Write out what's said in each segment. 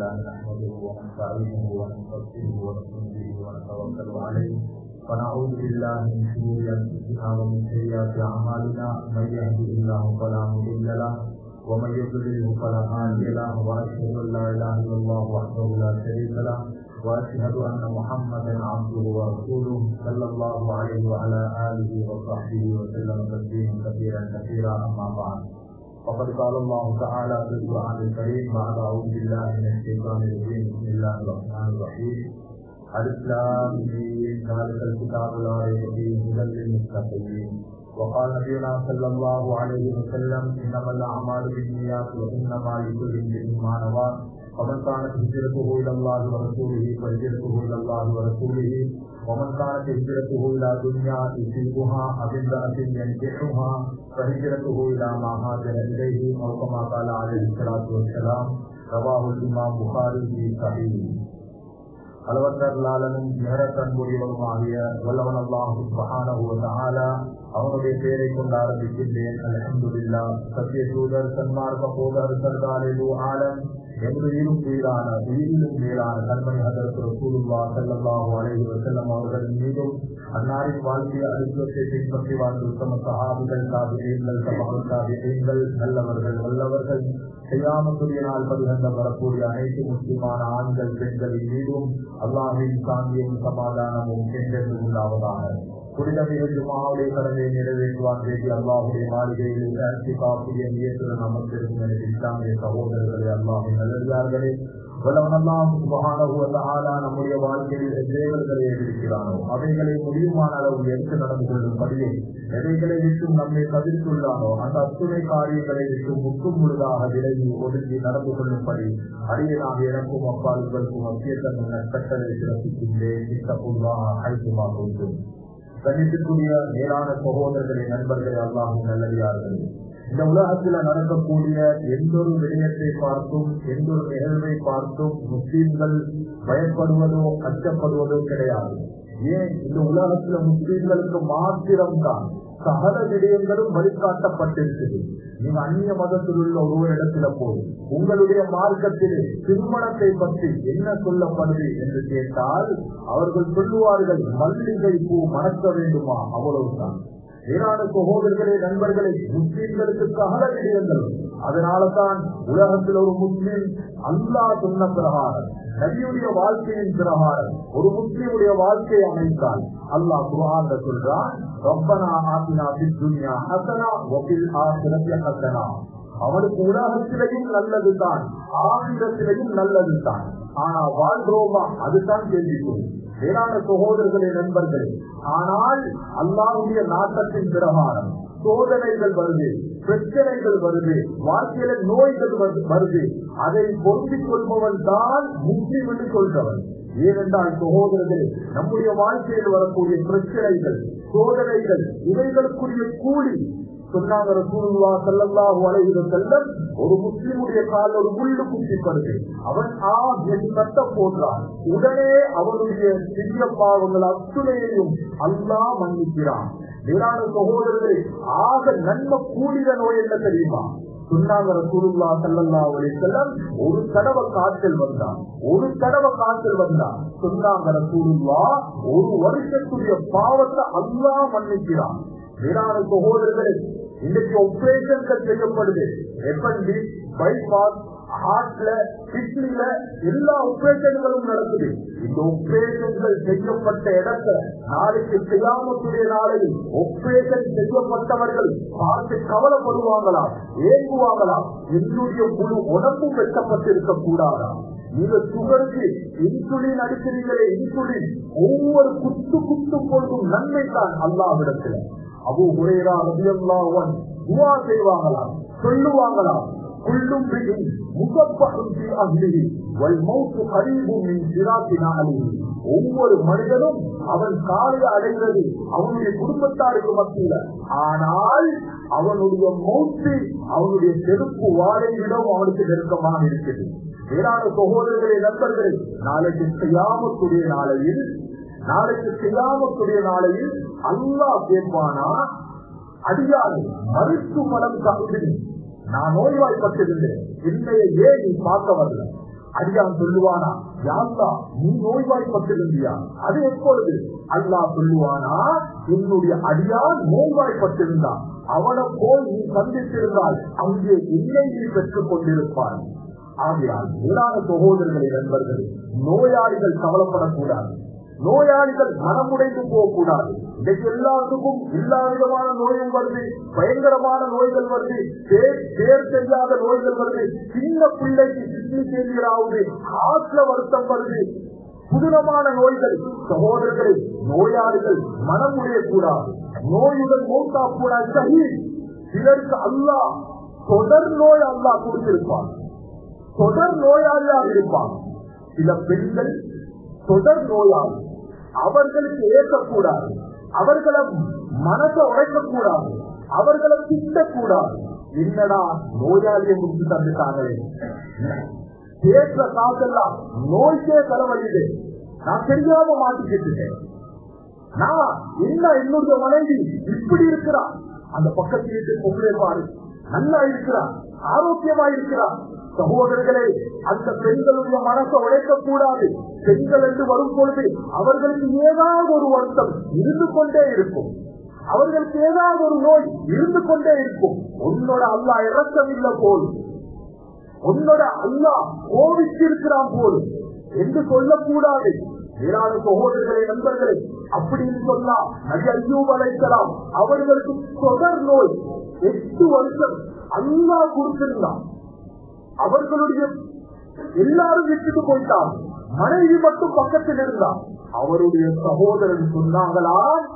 لله نحمده ونستعينه ونستغفره ونؤمن به ونتوكل عليه ونعوذ بالله من شرور انفسنا ومن سيئات اعمالنا من يهده الله فلا مضل له ومن يضلله فلا هادي له واشهد ان لا اله الا الله وحده لا شريك له واشهد ان محمدا عبده ورسوله صلى الله عليه وعلى اله وصحبه وسلم تسليما كثيرا كثيرا اما بعد فقد قال الله تعالى في القران الكريم بعد اعوذ بالله من الشيطان الرجيم بسم الله الرحمن الرحيم الاسلام ذلك الكتاب لا ريب فيه هدى للمتقين وقال نبينا صلى الله عليه وسلم انما الاعمال بالنيات وانما لكل امرئ ما نوى ومن كانت هجرته الى الله ورسوله فهجرته الى الله ورسوله ومن كانت هجرته الى دنيا يصيبها او امراه ينكحها فهجرته الى ما هاجر اليه او كما قال عليه الصلاه والسلام رواه الامام بخاري في صحيح அளவற்றலாளனும் நேரத்தன்புரியவனுமாகிய வல்லவன் அல்லாஹு சுபஹானஹுவதால அவனுடைய பெயரை கொண்டு ஆரம்பிக்கின்றேன் அலமதுல்லா சத்திய தூதர் சன்மார்க்க போதர் சர்தாரிலு ஆலம் எங்களுடையும் உயிரான உயிரிலும் மேலான கண்மணி அதற்கு ரசூலுல்லா செல்லல்லாஹு அலைஹி வசல்லம் அவர்களின் மீதும் அன்னாரின் வாழ்க்கைய அடிப்படை பின்பற்றி வாழ்ந்த உத்தம சகாபிகள் காவிரியங்கள் சமகள் காவிரியங்கள் நல்லவர்கள் வல்லவர்கள் செய்யாமக்கூடிய நாள் பதிகண்டம் வரக்கூடிய அனைத்து முக்கியமான ஆண்கள் பெண்களின் மீதும் அல்லாஹின் சாந்தியும் சமாதானமும் என்றென்று உண்டாவதாக புனிதமிகு ஜுமாவுடைய கடமையை நிறைவேற்றுவான் வேண்டி அல்லாஹுடைய மாளிகையில் சாட்சி காப்புடைய நியத்துடன் அமர்ந்திருக்கும் எனக்கு இஸ்லாமிய சகோதரர்களே அல்லாஹின் நல்லதார்களே நம்முடைய வாழ்க்கையில் தேவர்களை இருக்கிறானோ அவைகளை முடியுமான அளவு எடுத்து நடந்து கொள்ளும்படியே எவைகளை விட்டும் நம்மை தவிர்த்துள்ளானோ அந்த அத்துணை காரியங்களை விட்டு முற்றும் முழுதாக விலகி ஒதுங்கி நடந்து கொள்ளும்படி அடியனாக எனக்கும் அப்பால் உங்களுக்கும் அத்தியத்தன் கட்டளை சிறப்பிக்கின்றேன் இத்தப்புள்ளாக ஐக்கியமாக உண்டு கணித்துக்குரிய மேலான சகோதரர்களை நண்பர்களை அல்லாஹும் நல்லடியார்கள் இந்த உலகத்துல நடக்கக்கூடிய எந்த ஒரு விடயத்தை பார்த்தும் எந்த ஒரு நிகழ்வை பார்த்தும் முஸ்லீம்கள் பயப்படுவதோ அச்சப்படுவதோ கிடையாது ஏன் இந்த உலகத்துல முஸ்லீம்களுக்கு மாத்திரம்தான் சகல விடயங்களும் வழிகாட்டப்பட்டிருக்குது நீங்க அந்நிய மதத்தில் உள்ள ஒரு இடத்துல போய் உங்களுடைய மார்க்கத்திலே திருமணத்தை பற்றி என்ன சொல்லப்படுது என்று கேட்டால் அவர்கள் சொல்லுவார்கள் மல்லிகை பூ மணக்க வேண்டுமா அவ்வளவுதான் ஏராள சகோதரர்களே நண்பர்களே முஸ்லீம்களுக்கு சகல விடயங்கள் அதனாலதான் உலகத்தில் ஒரு முஸ்லீம் அல்லா சொன்ன பிரகாரம் நபியுடைய வாழ்க்கையின் பிரகாரம் ஒரு முஸ்லீமுடைய வாழ்க்கையை அமைத்தால் அல்லாஹ் குரான் சொல்றான் ரப்பனா ஆசினா துன்யா ஹசனா ஒபில் ஆசிரத்திய ஹசனா அவனுக்கு உலகத்திலையும் நல்லதுதான் ஆசிரத்திலையும் நல்லதுதான் ஆனா வாழ்றோமா அதுதான் கேள்விக்குறி வேளாண் சகோதரர்களே நண்பர்களே ஆனால் அல்லாவுடைய நாட்டத்தின் பிரகாரம் சோதனைகள் வருது பிரச்சனைகள் வருது வாழ்க்கையில நோய்கள் வருது அதை பொருந்திக் கொள்பவன் தான் முஸ்லீம் என்று சொல்றவன் ஏனென்றால் சகோதரர்களே நம்முடைய வாழ்க்கையில் வரக்கூடிய பிரச்சனைகள் சோதனைகள் இவைகளுக்குரிய கூலி சொன்னாங்க ரசூலுல்லா ஸல்லல்லாஹு அலைஹி வஸல்லம் ஒரு முஸ்லிமுடைய கால் ஒரு முள்ளு குத்திப்படுது அவன் ஆ என்று கட்ட போன்றான் உடனே அவனுடைய சிறிய பாவங்கள் அத்துணையையும் அல்லாஹ் மன்னிக்கிறான் வேளாண் சகோதரர்களே ஆக நன்மை கூடிய நோய் என்ன தெரியுமா சொன்னாங்க ரசூலுல்லா ஸல்லல்லாஹு அலைஹி வஸல்லம் ஒரு தடவை காய்ச்சல் வந்தான் ஒரு தடவை காய்ச்சல் வந்தான் சொன்னாங்க ரசூலுல்லா ஒரு வருஷத்துடைய பாவத்தை அல்லாஹ் மன்னிக்கிறான் வேளாண் சகோதரர்களே இன்னைக்கு ஆபரேஷன்கள் செய்யப்படுது எப்பண்டி பைபாஸ் ஹார்ட்ல கிட்னில எல்லா ஆபரேஷன்களும் நடக்குது இந்த ஆபரேஷன்கள் செய்யப்பட்ட இடத்தை நாளைக்கு செய்யாமக்கூடிய நாளையில் ஆபரேஷன் செய்யப்பட்டவர்கள் பார்த்து கவலைப்படுவாங்களா ஏங்குவாங்களா என்னுடைய முழு உடம்பும் வெட்டப்பட்டிருக்க கூடாதா நீங்க சுகருக்கு இன்சுலின் அடிக்கிறீங்களே இன்சுலின் ஒவ்வொரு குத்து குத்து பொழுதும் நன்மை தான் அல்லாவிடத்துல அபு உரையரா ரபியல்லாவன் துவா செய்வாங்களாம் சொல்லுவாங்களாம் குள்ளும் ஒவ்வொரு மனிதனும் அவன் காலையை அடைகிறது அவனுடைய குடும்பத்தாருக்கு மத்தியில ஆனால் அவனுடைய மௌத்து அவனுடைய செருப்பு வாழை விடம் அவனுக்கு நெருக்கமாக இருக்குது வேளாண் சகோதரர்களே நண்பர்களே நாளைக்கு செய்யாமக்கூடிய நாளையில் நாளைக்கு செய்யாமக்கூடிய நாளையில் அல்லா கேட்பானா அடியாறு மறுத்து மலம் கவிழ்ந்து நான் நோய்வாய்ப்பட்டிருந்தேன் என்னைய ஏன் நீ பார்க்க வரல அடியான் சொல்லுவானா யாருலா நீ நோய்வாய்ப்பட்டிருந்தியா அது எப்பொழுது அல்லாஹ் சொல்லுவானா என்னுடைய அடியான் நோய்வாய்ப்பட்டிருந்தான் அவனை போல் நீ சந்தித்திருந்தால் அங்கே இல்லை நீ பெற்றுக் கொண்டிருப்பான் ஆகையால் மேலான சகோதரர்களை நண்பர்கள் நோயாளிகள் கவலைப்படக்கூடாது நோயாளிகள் மனமுடைந்து போகக்கூடாது இன்னைக்கு எல்லாத்துக்கும் எல்லா விதமான நோயும் வருது பயங்கரமான நோய்கள் வருது பேர் பேர் தெரியாத நோய்கள் வருது சின்ன பிள்ளைக்கு கிட்னி ஃபெயிலியர் ஆகுது ஹார்ட்ல வருத்தம் வருது புதுனமான நோய்கள் சகோதரர்களை நோயாளிகள் மனம் உடையக்கூடாது நோயுடன் மூத்தா கூடாது சரி சிலருக்கு அல்லாஹ் தொடர் நோய் அல்லாஹ் கொடுத்திருப்பான் தொடர் நோயாளியாக இருப்பான் சில பெண்கள் தொடர் நோயாளி அவர்களுக்கு ஏற்கக்கூடாது அவர்களை மனசை உடைக்கக்கூடாது அவர்களை திட்டக்கூடாது என்னடா நோயாளியை முடிச்சு தந்துட்டாங்களே கேட்கிற காசெல்லாம் நோய்க்கே செலவழிது நான் தெரியாம மாட்டிக்கிட்டேன் நான் என்ன என்னுடைய மனைவி இப்படி இருக்கிறா அந்த பக்கத்தில் வீட்டு பொங்கலே பாரு நல்லா இருக்கிறா ஆரோக்கியமா இருக்கிறா சகோதரர்களே அந்த பெண்களுடைய மனசை உழைக்க கூடாது பெண்கள் என்று வரும் பொழுது அவர்களுக்கு ஏதாவது ஒரு வருத்தம் இருந்து கொண்டே இருக்கும் அவர்களுக்கு ஏதாவது ஒரு நோய் இருந்து கொண்டே இருக்கும் உன்னோட அல்லா இறக்கம் இல்லை போல் உன்னோட அல்லா கோவிச்சிருக்கிறான் போல் என்று சொல்லக்கூடாது மேலான சகோதரர்களை நண்பர்களே அப்படின்னு சொன்னா நபி ஐயூப் அழைக்கலாம் அவர்களுக்கு தொடர் நோய் எட்டு வருஷம் அல்லா கொடுத்திருந்தான் அவர்களுடைய எல்லாரும் விட்டுட்டு போயிட்டான் மனைவி மட்டும் பக்கத்தில் இருந்தான் அவருடைய சகோதரன் சொன்னாங்களா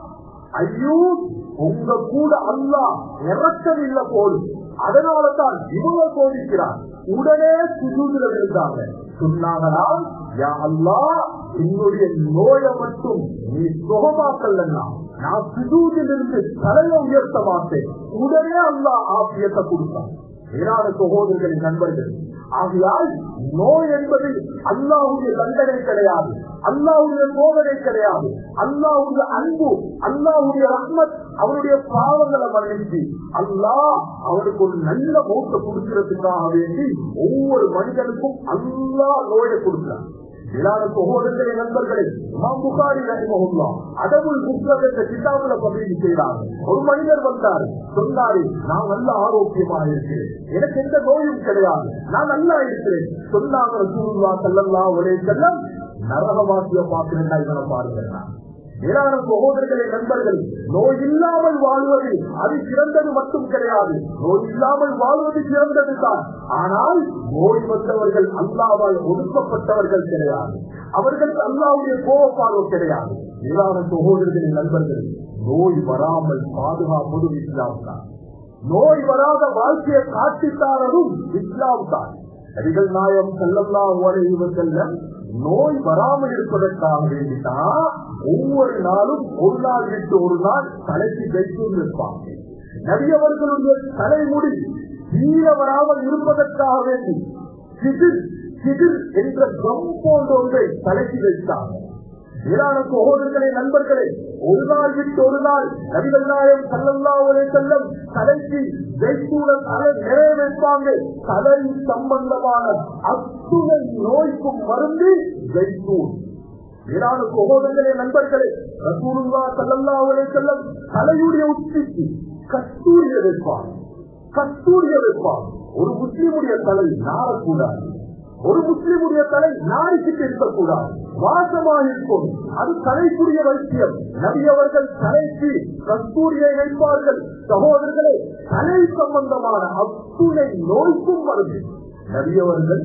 ஐயோ உங்க கூட அல்லா இறக்கம் இல்ல போலும் அதனால தான் இவங்க சோதிக்கிறார் உடனே சுஜூதில் இருந்தாங்க சொன்னாங்களா யா அல்லா என்னுடைய நோயை மட்டும் நீ சுகமாக்கலன்னா நான் சுஜூதில் இருந்து தலையை உயர்த்த மாட்டேன் உடனே அல்லா ஆசியத்தை கொடுத்தான் மேலான சகோதரர்களின் நண்பர்கள் ஆகையால் நோய் என்பது அல்லாவுடைய தண்டனை கிடையாது அல்லாவுடைய சோதனை கிடையாது அல்லாவுடைய அன்பு அல்லாவுடைய ரஹ்மத் அவருடைய பாவங்களை மன்னிச்சு அல்லாஹ் அவருக்கு ஒரு நல்ல மௌத்த கொடுக்கிறதுக்காக வேண்டி ஒவ்வொரு மனிதனுக்கும் அல்லாஹ் நோயை கொடுக்கிறார் மேலான சகோதரர்களே நண்பர்களே இமாம் புகாரி ரஹிமஹுல்லா அதவுல் முஸ்லத் என்ற கிதாபுல பதிவு செய்தார் ஒரு மனிதர் வந்தார் சொன்னாரு நான் நல்ல ஆரோக்கியமா இருக்கிறேன் எனக்கு எந்த நோயும் கிடையாது நான் நல்லா இருக்கிறேன் சொன்னாங்க ரசூலுல்லா ஸல்லல்லாஹு அலைஹி வஸல்லம் நரகவாசிய பார்க்கிறேன் இவனை பாருங்க மேலான சகோதரர்களே நண்பர்கள் நோய் இல்லாமல் வாழ்வது அது சிறந்தது மட்டும் கிடையாது நோய் இல்லாமல் வாழ்வது சிறந்தது தான் ஆனால் நோய் வந்தவர்கள் அல்லாவால் ஒடுக்கப்பட்டவர்கள் கிடையாது அவர்களுக்கு அல்லாவுடைய கோபப்பார்வை கிடையாது மேலான சகோதரர்களே நண்பர்கள் நோய் வராமல் பாதுகாப்பது இஸ்லாம் தான் நோய் வராத வாழ்க்கையை காட்டித்தாரதும் இஸ்லாம் தான் நடிகள் நாயம் செல்லல்லா ஓரையுவ செல்ல நோய் வராமல் இருப்பதற்காக வேண்டிதான் ஒவ்வொரு நாளும் ஒரு நாள் விட்டு ஒரு நாள் தலைக்கு வைத்து இருப்பாங்க நபியவர்களுடைய தலைமுடி தீர வராமல் இருப்பதற்காக வேண்டி சிதிர் சிதிர் என்ற கம் போன்ற ஒன்றை தலைக்கு வைத்தாங்க மேலான சகோதரர்களே நண்பர்களே ஒரு நாள் விட்டு ஒரு நாள் நபிகள் நாயம் சல்லல்லா ஒரே செல்லம் தலைக்கு ஜெய்தூரன் தலை நிறைய வைப்பாங்க தலை சம்பந்தமான அத்துணை நோய்க்கும் மருந்து ஜெய்தூர் மேலான சகோதரர்களே நண்பர்களே ரசூலுல்லா சல்லல்லா ஒரே செல்லம் தலையுடைய உச்சிக்கு கஸ்தூரிய வைப்பாங்க கஸ்தூரிய வைப்பாங்க ஒரு முஸ்லிமுடைய தலை நாரக்கூடாது ஒரு முஸ்லிமுடைய தலை நாய்க்கு இருக்கக்கூடாது வாசமாக இருக்கும் அது தலைக்குரிய வைத்தியம் நபியவர்கள் தலைக்கு கஸ்தூரியை வைப்பார்கள் சகோதரர்களே தலை சம்பந்தமான அத்துணை நோய்க்கும் வருது நபியவர்கள்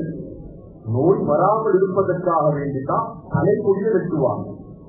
நோய் வராமல் இருப்பதற்காக வேண்டிதான் தலைக்குரிய வெட்டுவாங்க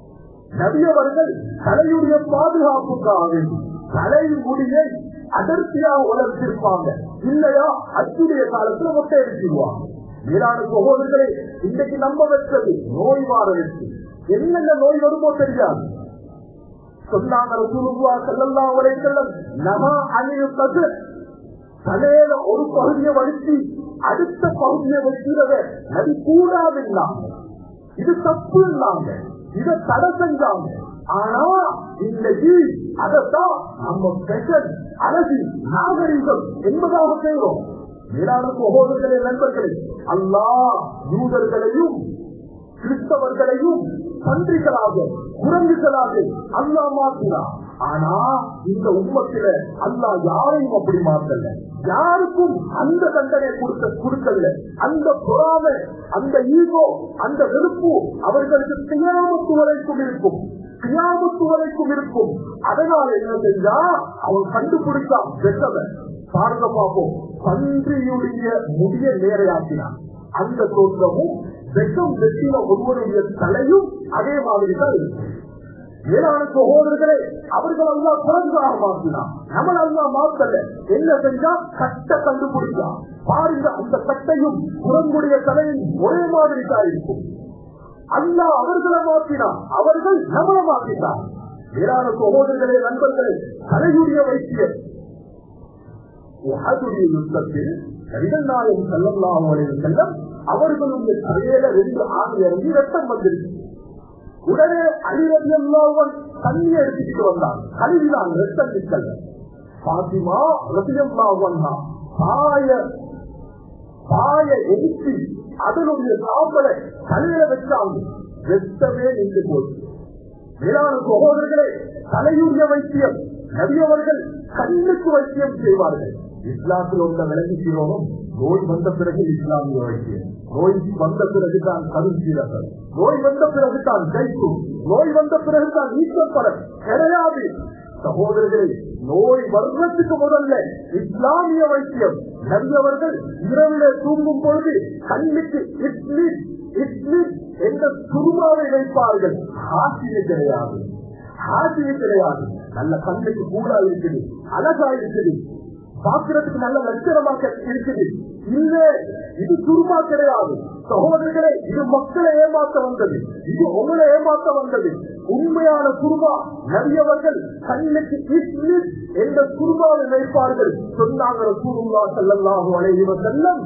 நபியவர்கள் தலையுடைய பாதுகாப்புக்காக வேண்டி தலைமுடியை அடர்த்தியாக வளர்த்திருப்பாங்க இல்லையா அச்சுடைய காலத்துல மொட்டை அடிச்சிருவாங்க மேலான சகோதரர்களே இன்றைக்கு நம்ப வச்சது நோய் வார வச்சு என்னென்ன நோய் வருமோ தெரியாது சொன்னாங்க ரசூலுல்லா ஸல்லல்லாஹு அலைஹி வஸல்லம் நமா அணியு கதிர் தலையில ஒரு பகுதியை வலிச்சு அடுத்த பகுதியை வைக்கிறத நடி கூடாதுன்னாங்க இது தப்பு இல்லாங்க இதை தடை செஞ்சாங்க ஆனா இன்னைக்கு அதைத்தான் நம்ம பெஷன் அழகு நாகரிகம் என்பதாக செய்வோம் மேலான சகோதரர்களே நண்பர்களே அல்லாஹ் யூதர்களையும் கிறிஸ்தவர்களையும் பன்றிகளாக குரங்குகளாக அல்லா மாற்றினார் ஆனா இந்த உண்மத்தில அல்லா யாரையும் அப்படி மாற்றல யாருக்கும் அந்த தண்டனை கொடுக்க கொடுக்கல அந்த பொறாமை அந்த ஈகோ அந்த வெறுப்பு அவர்களுக்கு தியாமத்து வரைக்கும் இருக்கும் தியாமத்து வரைக்கும் இருக்கும் அதனால என்ன செஞ்சா அவன் கண்டுபிடிச்சான் வெட்டவன் பாருங்க பார்ப்போம் பன்றியுடைய முடிய நேரையாக்கினான் அந்த தோற்றமும் வெட்டம் வெட்டின ஒருவருடைய தலையும் அதே மாதிரி தான் இருக்கும் மேலான சகோதரர்களே அவர்கள் அல்லா குரங்காக மாற்றினான் நம்மள அல்லா மாத்தல என்ன செஞ்சா கட்ட கண்டுபிடிச்சான் பாருங்க அந்த கட்டையும் குரங்குடைய தலையும் ஒரே மாதிரி தான் இருக்கும் அல்லா அவர்களை மாற்றினான் அவர்கள் நம்மள மாற்றினான் மேலான சகோதரர்களே நண்பர்களே தலையுடைய வைத்தியர் உஹதுடைய யுத்தத்தில் நபிகள் நாயகம் செல்லலாம் செல்லம் அவர்களுடைய தலையில ரெண்டு ஆண் இறங்கி ரத்தம் வந்திருக்கு உடனே அழிரதி எல்லாவன் தண்ணி எடுத்துக்கிட்டு வந்தான் கழுவினான் ரத்தம் நிற்கல பாத்திமா ரத்தியம்லாவன் பாய பாய எரிச்சு அதனுடைய சாம்பலை கல்லில வச்சாங்க ரத்தமே நின்று போச்சு மேலான சகோதரர்களே தலையுடைய வைத்தியம் நபியவர்கள் கண்ணுக்கு வைத்தியம் செய்வார்கள் இஸ்லாத்தில் உள்ள விளங்கிக்கிறோம் நோய் வந்த பிறகு இஸ்லாமிய வைத்தியம் நோய் வந்த பிறகுதான் கருஞ்சீரர்கள் நோய் வந்த பிறகுதான் கைக்கும் நோய் வந்த பிறகுதான் நீக்கப்பட கிடையாது சகோதரர்களே நோய் வர்றதுக்கு முதல்ல இஸ்லாமிய வைத்தியம் நன்றவர்கள் இரவிலே தூங்கும் பொழுது கண்ணுக்கு இட்லி இட்லி என்ற குருமாவை வைப்பார்கள் ஆசிரியர் கிடையாது ஆசிரியர் கிடையாது நல்ல கண்ணுக்கு கூடா இருக்குது அழகா இருக்குது பாக்குறதுக்கு நல்ல லட்சணமாக இருக்குது இல்ல இது சுருமா கிடையாது சகோதரர்களே இது மக்களை ஏமாத்த வந்தது இது உங்களை ஏமாத்த வந்தது உண்மையான குருமா நபியவர்கள் கண்ணுக்கு இட்லி என்ற குருமாவை வைப்பார்கள் சொன்னாங்க குருமா செல்லல்லாஹு அலைவ செல்லம்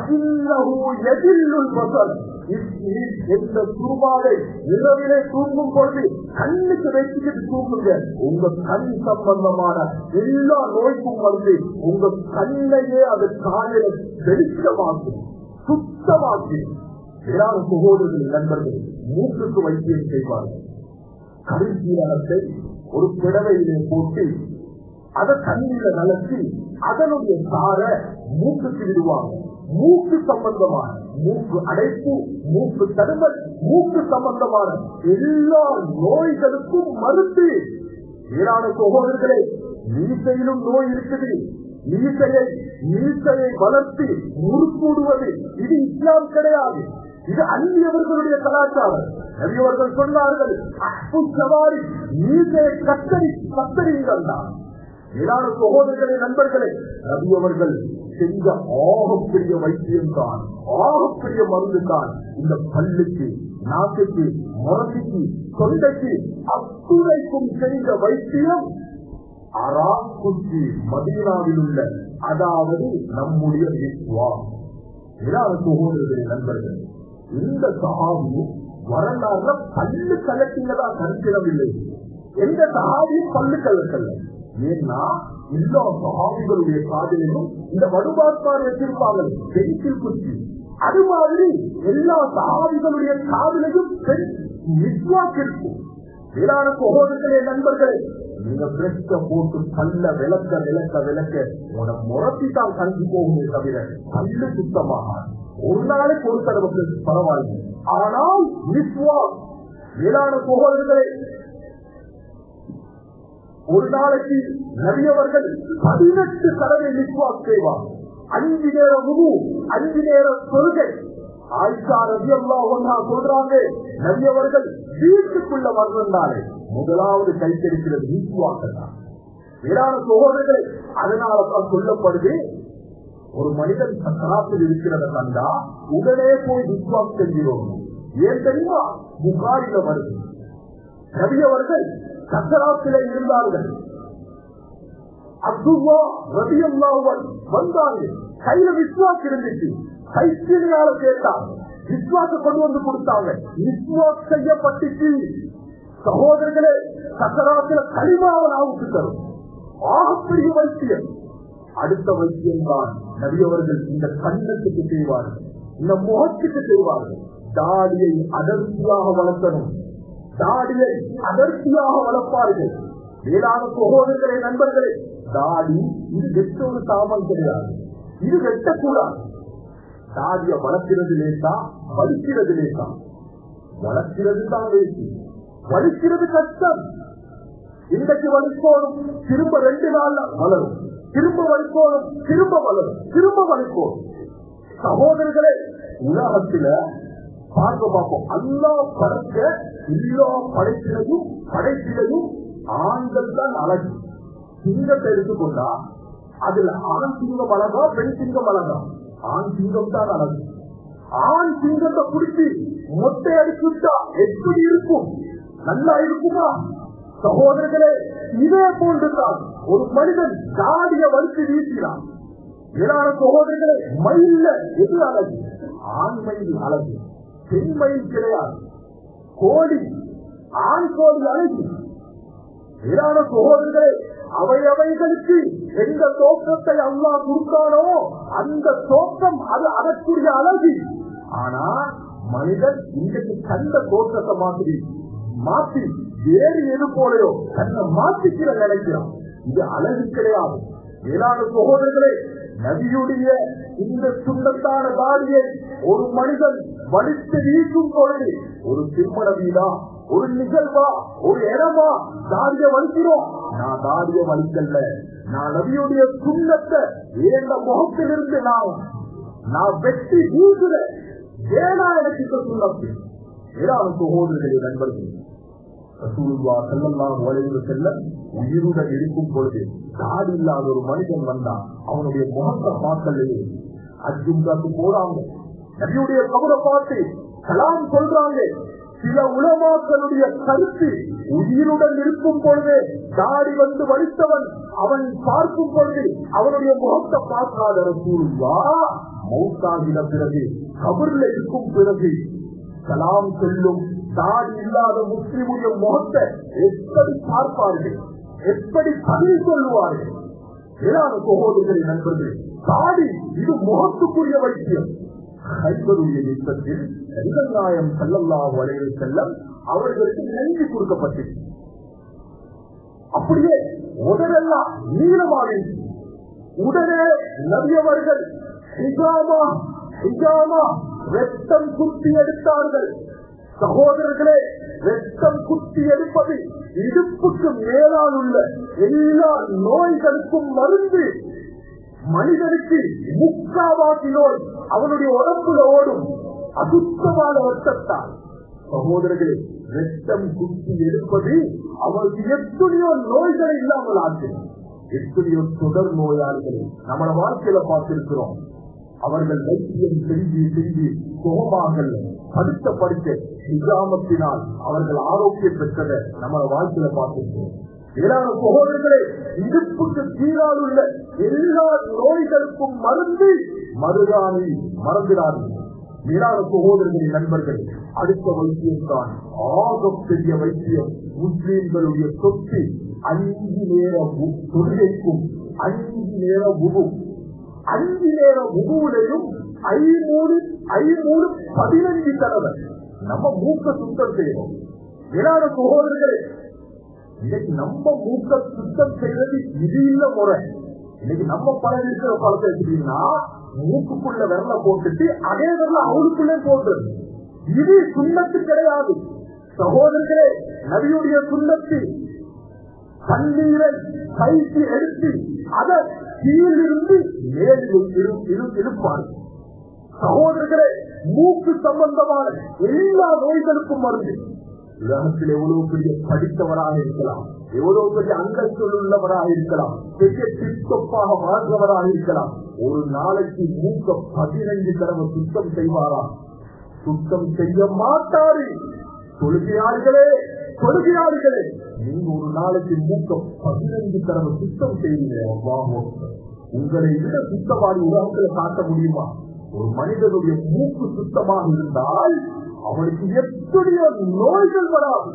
எதிர்லுள் வசல் என்ற குருமாவை இரவிலே தூங்கும் பொழுது கண்ணுக்கு வைத்துக்கிட்டு தூங்குங்க உங்க கண் சம்பந்தமான எல்லா நோய்க்கும் வந்து உங்க கண்ணையே அது காலையில வெளிச்சமாக்கும் சுத்தமாக்கி வேளாண் சகோதரர்கள் நண்பர்கள் மூக்குக்கு வைத்தியம் செய்வார்கள் கருஞ்சீரகத்தை ஒரு பிடவையிலே போட்டு அதை தண்ணீர நலத்தி அதனுடைய சார மூக்குக்கு விடுவாங்க மூக்கு சம்பந்தமான மூக்கு அடைப்பு மூக்கு தடுமல் மூக்கு சம்பந்தமான எல்லா நோய்களுக்கும் மறுத்து ஈரான சகோதரர்களே மீசையிலும் நோய் இருக்குது மீசையை மீசையை வளர்த்து முறுக்கூடுவது இது இஸ்லாம் கிடையாது இது அந்நியவர்களுடைய கலாச்சாரம் நபியவர்கள் சொன்னார்கள் அப்பு சவாரி மீசையை கத்தரி கத்தரிங்கள் தான் இரான சகோதரர்களே நண்பர்களே நபியவர்கள் செஞ்ச ஆகப்பெரிய வைத்தியம் தான் ஆகப்பெரிய மருந்து தான் இந்த பல்லுக்கு நாட்டுக்கு முரசிக்கு தொண்டைக்கு அத்துணைக்கும் செய்த வைத்தியம் அராக்குச்சி மதீனாவில் உள்ள அதாவது நம்முடைய விஸ்வா இரான சகோதரர்களே நண்பர்கள் இந்த சகாவியும் வரலாறுல பல்லு கலக்கினதா கருத்திடவில்லை எந்த சகாவியும் பல்லு கலக்கல்ல ஏன்னா எல்லா சகாவிகளுடைய காதலிலும் இந்த வடுபாட்பார் வச்சிருப்பாங்க பென்சில் குச்சி அது மாதிரி எல்லா சகாவிகளுடைய காதலையும் பெண் விஸ்வாக்கு இருக்கும் வேளாண் சகோதரர்களே நண்பர்களே நீங்க பிரச்ச போட்டு கல்ல விளக்க விளக்க விளக்க உன முரத்தி தான் கஞ்சி போகுமே தவிர கல்லு சுத்தமாக ஒரு நாளைக்கு ஒரு தடவை பரவாயில்லை ஆனால் விஸ்வா வேளாண் சகோதரர்களே ஒரு நாளைக்கு நபியவர்கள் பதினெட்டு தடவை விஸ்வாஸ் செய்வார் அஞ்சு நேர முழு அஞ்சு நேர கொள்கை ஆயிஷா ரவி அல்லா ஒன்றா சொல்றாங்க நபியவர்கள் வீட்டுக்குள்ள வந்திருந்தாலே முதலாவது கைத்தெடுக்கிறது விஸ்வாசம் தான் வேளாண் சகோதரர்கள் அதனாலதான் சொல்லப்படுது ஒரு மனிதன் சக்கராத்தில் இருக்கிறத கண்டா உடனே போய் விஸ்வாஸ் செஞ்சிடும் ஏன் தெரியுமா புகாரில வருது நபியவர்கள் சக்கராத்திலே இருந்தார்கள் அப்துல்லா ரவி அல்லாவன் வந்தாங்க கையில விஸ்வாஸ் இருந்துச்சு கைத்தினால கேட்டாங்க விஸ்வாச கொண்டு வந்து கொடுத்தாங்க விஸ்வாஸ் செய்யப்பட்டுச்சு சகோதரர்களே சக்கராத்தில களிமாவன் ஆவுக்கு தரும் ஆகப்பெரிய வைத்தியம் அடுத்த வைத்தியம் தான் நபியவர்கள் இந்த கண்ணத்துக்கு செய்வார்கள் இந்த முகத்துக்கு செய்வார்கள் தாடியை அடர்த்தியாக வளர்க்கணும் தாடியை அடர்த்தியாக வளர்ப்பார்கள் வேளாண் சகோதரர்களே நண்பர்களே தாடி இது வெற்ற ஒரு சாமான் கிடையாது இது வெட்டக்கூடாது தாடிய வளர்க்கிறது லேசா வலிக்கிறது லேசா வளர்க்கிறது தான் வேசி வலிக்கிறது கஷ்டம் இன்றைக்கு வலிக்கோணும் திரும்ப ரெண்டு நாள்ல வளரும் திரும்ப வலிக்கோணும் திரும்ப வளரும் திரும்ப வலிக்கோணும் சகோதரர்களே உலகத்துல பார்க்க பார்ப்போம் அல்லா படைக்க எல்லா படைக்கிறதும் படைக்கிறதும் ஆண்கள் தான் அழகு சிங்கத்தை எடுத்துக்கொண்டா அதுல ஆண் சிங்கம் அழகா பெண் சிங்கம் அழகா ஆண் சிங்கம் தான் அழகு ஆண் சிங்கத்தை பிடிச்சி மொட்டை அடிச்சுட்டா எப்படி இருக்கும் நல்லா இருக்குமா சகோதரர்களே இதே போன்றுதான் ஒரு மனிதன் தாடிய வலித்து வீசினான் ஏழான சகோதரர்களே மயில்ல எது அழகு ஆண் மயில் அழகு பெண் மயில் கிடையாது கோழி ஆண் கோழி அழகு ஏழான சகோதரர்களே அவையவைகளுக்கு எந்த தோற்றத்தை அல்லா கொடுத்தானோ அந்த தோற்றம் அது அதற்குரிய அழகு ஆனா மனிதன் இன்றைக்கு கண்ட தோற்றத்தை மாற்றி மாற்றி வேறு எது போலையோ தன்னை மாற்றிக்கிற நினைக்கிறான் இது அழகு கிடையாது வேளாண் சகோதரர்களே நபியுடைய இந்த சுண்ணத்தான தாடியை ஒரு மனிதன் வலித்து வீசும் பொழுது ஒரு திருமண வீடா ஒரு நிகழ்வா ஒரு இடமா தாடிய வலிக்கிறோம் நான் தாடிய வலிக்கல்ல நான் நபியுடைய சுண்ணத்தை ஏந்த முகத்திலிருந்து நான் நான் வெட்டி வீசுறேன் ஏனா எனக்கு இந்த சுண்ணத்து வேளாண் சகோதரர்களே நண்பர்கள் ரசூலுல்லா ஸல்லல்லாஹு அலைஹி வஸல்லம் உயிருடன் இருக்கும் பொழுது தாடி இல்லாத ஒரு மனிதன் வந்தா அவனுடைய முகத்தை பார்க்கலையே அஜும்காக்கு போறாங்க நபியுடைய கபரை பார்த்து கலாம் சொல்றாங்க சில உலமாக்களுடைய கருத்து உயிருடன் இருக்கும் பொழுது தாடி வந்து வலித்தவன் அவன் பார்க்கும் பொழுது அவனுடைய முகத்தை பார்க்காத ரசூலுல்லா மௌத்தாகின பிறகு கபர்ல இருக்கும் பிறகு கலாம் சொல்லும் தாடி இல்லாத முஸ்லிமுடைய முகத்தை எப்படி பார்ப்பார்கள் எப்படி பதில் சொல்லுவார்கள் வேளாண் சகோதரர்களின் நண்பர்கள் தாடி இது முகத்துக்குரிய வைத்தியம் ஹைபருடைய யுத்தத்தில் நபிகள்நாயம் செல்லல்லா வளைவு செல்லம் அவர்களுக்கு நன்றி கொடுக்கப்பட்டது அப்படியே உடனெல்லாம் நீளமாக உடனே நபியவர்கள் ஹிஜாமா ஹிஜாமா ரத்தம் குத்தி எடுத்தார்கள் சகோதரர்களே ரத்தம் குத்தி எடுப்பது இடுப்புக்கு மேலால் உள்ள எல்லா நோய்களுக்கும் மருந்து மனிதனுக்கு முக்காவாசி நோய் அவனுடைய உடம்புல ஓடும் அசுத்தமான ரத்தத்தால் சகோதரர்களே ரத்தம் குத்தி எடுப்பது அவருக்கு எத்தனையோ நோய்களை இல்லாமல் ஆச்சு எத்தனையோ தொடர் நோயாளிகளை நம்மள வாழ்க்கையில பார்த்திருக்கிறோம் அவர்கள் வைத்தியம் செஞ்சு செஞ்சு சுகமாக படித்த படிக்க நிஜாமத்தினால் அவர்கள் ஆரோக்கியம் பெற்றதை நம்ம வாழ்க்கையில பார்த்திருக்கிறோம் ஏழான சகோதரர்களே இடுப்புக்கு கீழால் உள்ள எல்லா நோய்களுக்கும் மருந்து மருதாணி மறந்துடாது மேலான சகோதரர்களின் நண்பர்கள் அடுத்த வைத்தியம் தான் ஆக பெரிய வைத்தியம் முஸ்லீம்களுடைய சொத்து அஞ்சு நேர தொழிலைக்கும் அஞ்சு நேர உபு அஞ்சு நேர உபுவிலையும் ஐநூறு ஐநூறு பதினஞ்சு தடவை நம்ம மூக்க சுத்தம் செய்யணும் மேலான சகோதரர்களே இன்னைக்கு நம்ம மூக்க சுத்தம் செய்யறது இது இல்ல முறை இன்னைக்கு நம்ம பழம் இருக்கிற பழத்தை எடுத்தீங்கன்னா மூக்குக்குள்ள விரல போட்டுட்டு அதே விரல அவளுக்குள்ளே போட்டு இது சுண்ணத்து கிடையாது சகோதரர்களே நபியுடைய சுண்ணத்து தண்ணீரை கைக்கு எடுத்து அதை கீழிருந்து மேலில் இருப்பார் சகோதரர்களே மூக்கு சம்பந்தமான எல்லா நோய்களுக்கும் மருந்து உலகத்தில் எவ்வளவு பெரிய படித்தவராக இருக்கலாம் எவ்வளவு பெரிய அந்தஸ்தில் உள்ளவராக இருக்கலாம் பெரிய டிப்டொப்பாக வாழ்ந்தவராக இருக்கலாம் ஒரு நாளைக்கு மூக்க பதினைந்து தடவை சுத்தம் செய்வாரா சுத்தம் செய்ய மாட்டாரு தொழுகையாளர்களே தொழுகையாளர்களே நீங்க ஒரு நாளைக்கு மூக்க பதினைந்து தடவை சுத்தம் செய்வீங்க உங்களை விட சுத்தவாடி உலகத்தில் காட்ட முடியுமா ஒரு மனிதனுடைய மூக்கு சுத்தமாக இருந்தால் அவனுக்கு எத்தனையோ நோய்கள் வராது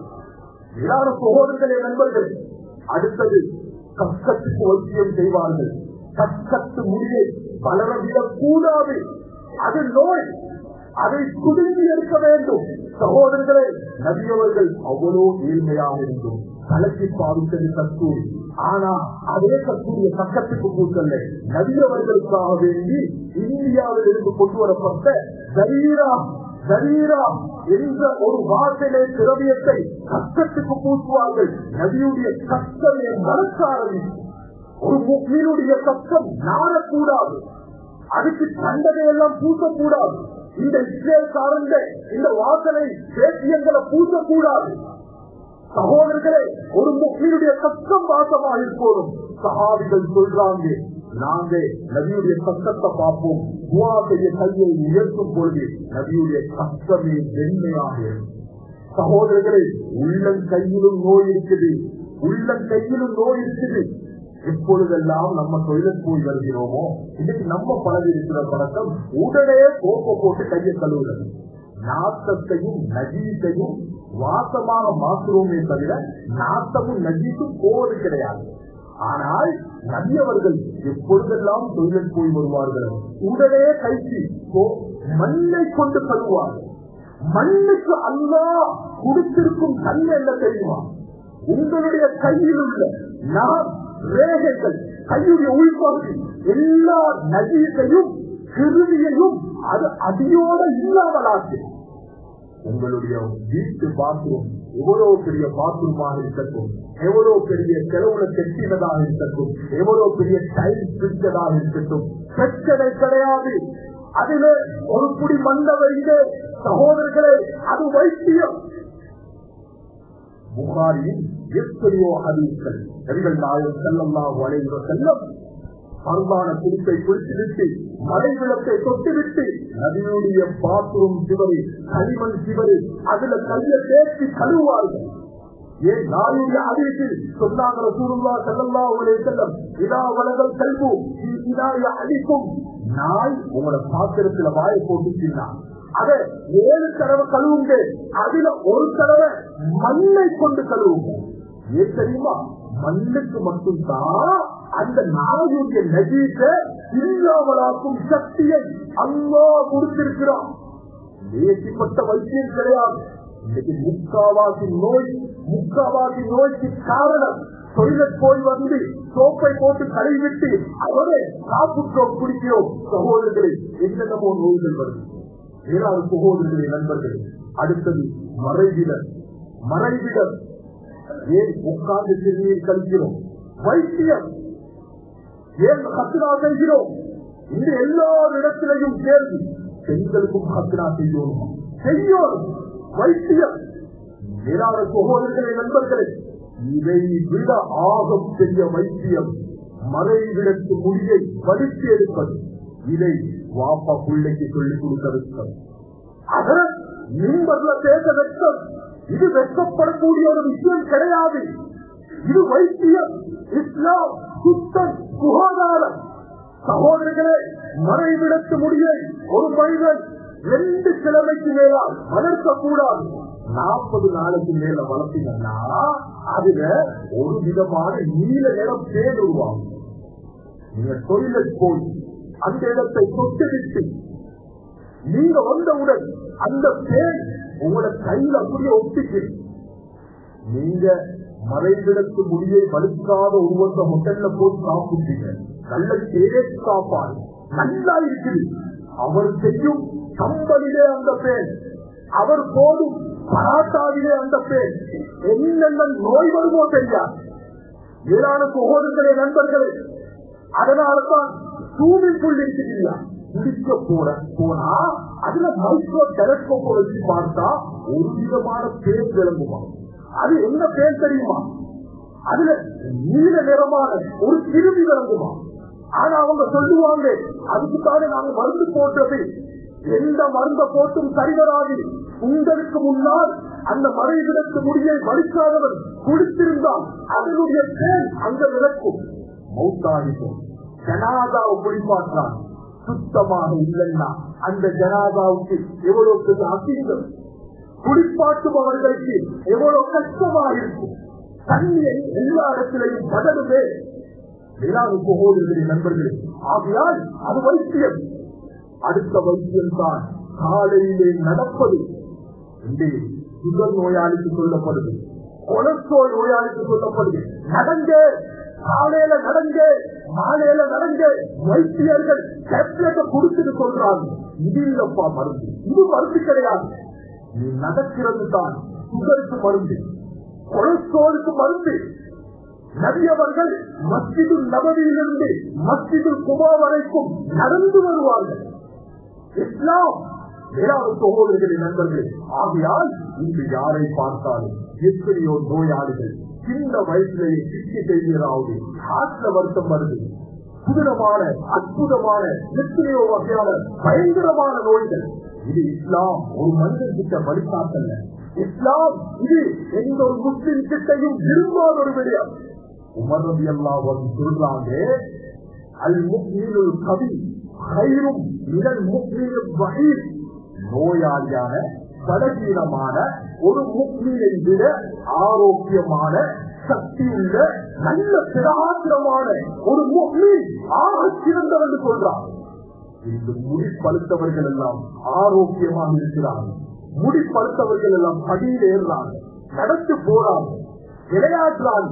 இரான சகோதரர்களே நண்பர்கள் அடுத்தது கஷ்டத்துக்கு வைத்தியம் செய்வார்கள் கற்கத்து முடியை வளரவிடக் கூடாது அது நோய் அதை குடுங்கி இருக்க வேண்டும் சகோதரர்களே நபியவர்கள் அவ்வளோ ஏழ்மையாக இருந்தும் கலக்கி பாவித்தது கஸ்தூரி ஆனா அதே கஸ்தூரிய பக்கத்துக்கு பூக்கல்ல நபியவர்களுக்காக வேண்டி இந்தியாவில் இருந்து கொண்டு வரப்பட்ட ஜரீரா ஜரீரா என்ற ஒரு வாசலை திரவியத்தை கஷ்டத்துக்கு பூசுவார்கள் நபியுடைய கஷ்டமே மறக்க ஆரம்பிக்கும் ஒரு முக்மீனுடைய கஷ்டம் நாடக்கூடாது அதுக்கு கண்டதையெல்லாம் பூசக்கூடாது இந்த இஸ்ரேல் சார்ந்த இந்த வாசனை தேசியங்களை பூசக்கூடாது சகோதரர்களே ஒரு முக்மீனுடைய கஷ்டம் வாசமாக இருக்கணும் சகாவிகள் சொல்றாங்க நாங்க நபியுடைய கஷ்டத்தை பார்ப்போம் துவா செய்ய கையை உயர்த்தும் பொழுது நபியுடைய கஷ்டமே வெண்மையாக இருக்கும். சகோதரர்களே உள்ளம் கையிலும் நோய் இருக்குது உள்ளம் கையிலும் நோய் இருக்குது எப்பொழுதெல்லாம் நம்ம தொழில் போய் வருகிறோமோ இன்னைக்கு நம்ம பழகி இருக்கிற பழக்கம் உடனே கோப்ப போட்டு கையை கழுவுறது நாத்தத்தையும் நஜீத்தையும் வாசமாக மாற்றுவோமே தவிர நாத்தமும் நஜீத்தும் போவது கிடையாது ஆனால் நபியவர்கள் எப்பொழுதெல்லாம் தொழில் போய் வருவார்களோ உடனே கைக்கு மண்ணை கொண்டு கழுவார்கள் மண்ணுக்கு அல்லா கொடுத்திருக்கும் தன்மை என்ன தெரியுமா உங்களுடைய கையில் உள்ள நான் ரேகைகள் கையுடைய உள்பகுதி எல்லா நதியையும் கிருமியையும் அது அடியோட இல்லாமலாக்கு உங்களுடைய வீட்டு பாத்ரூம் எவ்வளவு பெரிய பாத்ரூமாக இருக்கட்டும் எவ்வளவு பெரிய செலவுல கெட்டினதாக இருக்கட்டும் எவ்வளவு பெரிய டைல் பிடித்ததாக இருக்கட்டும் பிரச்சனை கிடையாது அதுல ஒரு புடி மண்ண வைங்க சகோதரர்களே அது வைத்தியம் புகாரியின் எத்தனையோ அறிவுகள் நபிகள் நாயகம் செல்லம்லாம் வளைகிற செல்லம் பரவான குறிப்பை குளித்துவிட்டு மலை விளக்கை தொட்டுவிட்டு நதியுடைய பாத்ரூம் சிவரி களிமண் சிவரி அதுல கைய தேர்ச்சி கழுவார்கள் ஏன் நாயுடைய அறிவிப்பில் சொன்னாங்க சூருல்லா செல்லல்லா உடைய செல்லம் இதா வளர்கள் செல்வோ இதாய அடிக்கும் நாய் உங்களோட பாத்திரத்துல வாய போட்டு தின்னான் அத ஏழு தடவை கழுவுங்க அதுல ஒரு தடவை மண்ணை கொண்டு கழுவுங்க ஏன் தெரியுமா மண்ணுக்கு மட்டும்தான் அந்த நாயுடைய நஜீக்க இல்லாமலாக்கும் சக்தியை அல்லா கொடுத்திருக்கிறான் தேசிப்பட்ட வைத்தியம் கிடையாது இன்னைக்கு முக்காவாசி நோய் முக்காவாசி நோய்க்கு காரணம் தொழிலட் போய் வந்து சோப்பை போட்டு கழுவிட்டு அவரே சாப்பிட்டோ குடிக்கிறோம் சகோதரர்களே என்னென்னமோ நோய்கள் வருது ஏழாவது சகோதரர்களே நண்பர்கள் அடுத்தது மறைவிடர் மறைவிடர் ஏன் உட்கார்ந்து சிறுநீர் கழிக்கிறோம் வைத்தியம் ஏன் ஹத்னா செய்கிறோம் இந்த எல்லா இடத்திலையும் கேள்வி பெண்களுக்கும் ஹத்னா செய்யணும் செய்யணும் வைத்தியம் மேலான சகோதரர்களே நண்பர்களே இதை விட ஆகம் பெரிய வைத்தியம் மறைவிடத்து முடியை வலித்து எடுப்பது இதை வாப்பா பிள்ளைக்கு சொல்லிக் கொடுக்க வைக்கம் அத நிம்பர்ல பேச வெட்கம் இது வெட்கப்படக்கூடிய ஒரு விஷயம் கிடையாது இது வைத்தியம் இஸ்லாம் சுத்தம் சுகாதாரம் சகோதரர்களே மறைவிடத்து முடியை ஒரு மனிதன் ரெண்டு கிழமைக்கு மேலால் வளர்க்க கூடாது நாற்பது நாளைக்கு மேல வளர்த்தீங்கன்னா அதுல ஒரு விதமான நீல நிறம் பேர் உருவாகும் நீங்க தொழிலுக்கு போய் அந்த இடத்தை தொட்டு விட்டு நீங்க வந்தவுடன் அந்த பேர் உங்களோட கையில அப்படியே ஒட்டிக்கு நீங்க மறைவிடத்து முடியை வலுக்காத ஒருவந்த ஹோட்டல்ல போய் சாப்பிட்டீங்க நல்ல டேஸ்ட் சாப்பாடு நல்லா இருக்குது அவர் செய்யும் கம்பளிலே அந்த பேர் அவர் போடும் பராட்டாவிலே அந்த பேர் என்னென்ன நோய் வருமோ தெரியாது ஏழான சகோதரர்களே நண்பர்களே அதனால்தான் ஸ்விம்மிங் பூல் இருக்கிறீங்களா குடிக்க போற போனா அதுல மைக்ரோ டெலஸ்கோப்பை வச்சு பார்த்தா ஒரு விதமான பேர் விளங்குமா அது என்ன பேர் தெரியுமா அதுல நீல நிறமான ஒரு கிருமி விளங்குமா ஆனா அவங்க சொல்லுவாங்க அதுக்கு தானே நாங்க மருந்து போட்டது எந்த மருந்த போட்டும் சரிவராது உங்களுக்கு முன்னால் அந்த மறைவிடத்து முடியை வலிக்காதவர் குடித்திருந்தால் அதனுடைய பேர் அந்த விளக்கும் மௌத்தாகிக்கும் ஜனாதாவை குடிப்பாற்றான் சுத்தமாக இல்லைன்னா அந்த ஜனாதாவுக்கு எவ்வளவு பெரிய அசிங்கம் குடிப்பாட்டுபவர்களுக்கு எவ்வளவு கஷ்டமாக இருக்கும் தண்ணியை எல்லா இடத்திலையும் பதடுமே வேளாண் சகோதரர்களே நண்பர்களே ஆகையால் அது வைத்தியம் அடுத்த வைத்தியம் தான் காலையிலே நடப்பது இங்கே சுகர் நோயாளிக்கு சொல்லப்படுது கொலஸ்ட்ரால் நோயாளிக்கு சொல்லப்படுது நடங்க காலையில நடங்க மாலையில நடங்க வைத்தியர்கள் டேப்லெட்டை குடிச்சுட்டு சொல்றாங்க இது இல்லப்பா மருந்து இது மருந்து கிடையாது நீ நடக்கிறது தான் சுகருக்கு மருந்து கொலஸ்ட்ராலுக்கு மருந்து நபியவர்கள் மஸ்ஜிது நபதியிலிருந்து மஸ்ஜிது குபா வரைக்கும் நடந்து வருவார்கள் இஸ்லாம் வேளாண் சகோதரர்களின் நண்பர்கள் ஆகையால் இன்று யாரை பார்த்தாலும் எத்தனையோ நோயாளிகள் சின்ன வயசுலேயே சிக்கி செய்கிறாவது காற்ற வருத்தம் வருது புதினமான அற்புதமான எத்தனையோ வகையான பயங்கரமான நோய்கள் இது இஸ்லாம் ஒரு மனிதன் கிட்ட வழிகாட்டல இஸ்லாம் இது எந்த ஒரு முஸ்லிம் கிட்டையும் விரும்பாத ஒரு விடயம் உமர் ரபி அல்லாஹ் சொல்றாங்க அல் முக்மீனுல் கவி கயிறும் இதன் முக்மீனும் வகீர் நோயாளியான பலகீனமான ஒரு முக்மீனை விட ஆரோக்கியமான சக்தி உள்ள நல்ல திராத்திரமான ஒரு முக்மீன் ஆக சிறந்தவர் என்று சொல்றார் இந்த முடி பழுத்தவர்கள் எல்லாம் ஆரோக்கியமாக இருக்கிறார்கள் முடி பழுத்தவர்கள் எல்லாம் படியில் ஏறுறாங்க நடத்து போறாங்க விளையாடுறாங்க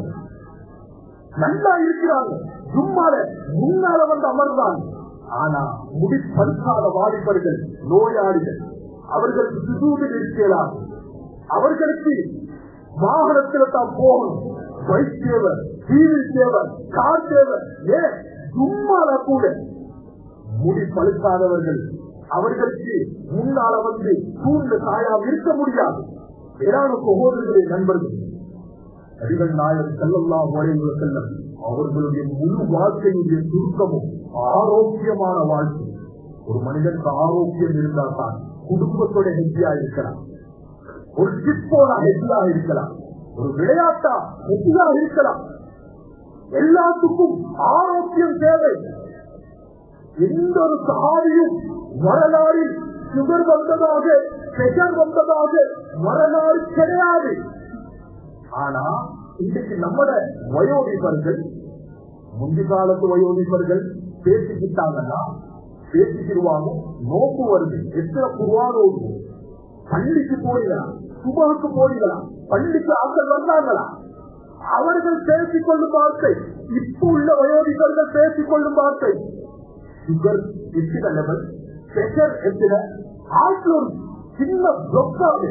நல்லா இருக்கிறாங்க சும்மால முன்னால வந்து அமர்ந்தாங்க ஆனா முடி பழுக்காத வாலிபர்கள் நோயாளிகள் அவர்களுக்கு சுதூரில் இருக்கிறார் அவர்களுக்கு வாகனத்தில் தான் போகணும் பைக் தேவர் டிவி தேவர் கார் தேவர் ஏன் சும்மால கூட முடி பழுக்காதவர்கள் அவர்களுக்கு முன்னால வந்து சூழ்ந்த காயால் இருக்க முடியாது வேளாண் சகோதரர்களே நண்பர்கள் நடிகர் நாயர் செல்லல்லா உழைவு செல்லம் அவர்களுடைய முழு வாழ்க்கையுடைய சுருக்கமும் ஆரோக்கியமான வாழ்க்கை ஒரு மனிதனுக்கு ஆரோக்கியம் இருந்தால் தான் குடும்பத்தோட ஹெட்டியா இருக்கலாம் ஒரு சிப்போட ஹெட்டியா இருக்கலாம் ஒரு விளையாட்டா ஹெட்டியா இருக்கலாம் எல்லாத்துக்கும் ஆரோக்கியம் தேவை எந்த ஒரு சகாரியும் வரலாறில் சுகர் வந்ததாக பிரஷர் வந்ததாக வரலாறு கிடையாது ஆனா இன்றைக்கு நம்மட வயோதிபர்கள் முந்தி காலத்து வயோதிபர்கள் பேசிக்கிட்டாங்கன்னா பேசிக்கிடுவாங்க நோக்கு வருது எத்தனை குருவான ஓடுவோம் பள்ளிக்கு போறீங்களா சுபகுக்கு போறீங்களா பள்ளிக்கு ஆட்கள் வந்தாங்களா அவர்கள் பேசிக் கொள்ளும் வார்த்தை இப்ப உள்ள வயோதிபர்கள் பேசிக் கொள்ளும் வார்த்தை சுகர் எத்தனை லெவல் பிரஷர் எத்தனை ஆட்ல ஒரு சின்ன டொக்டர்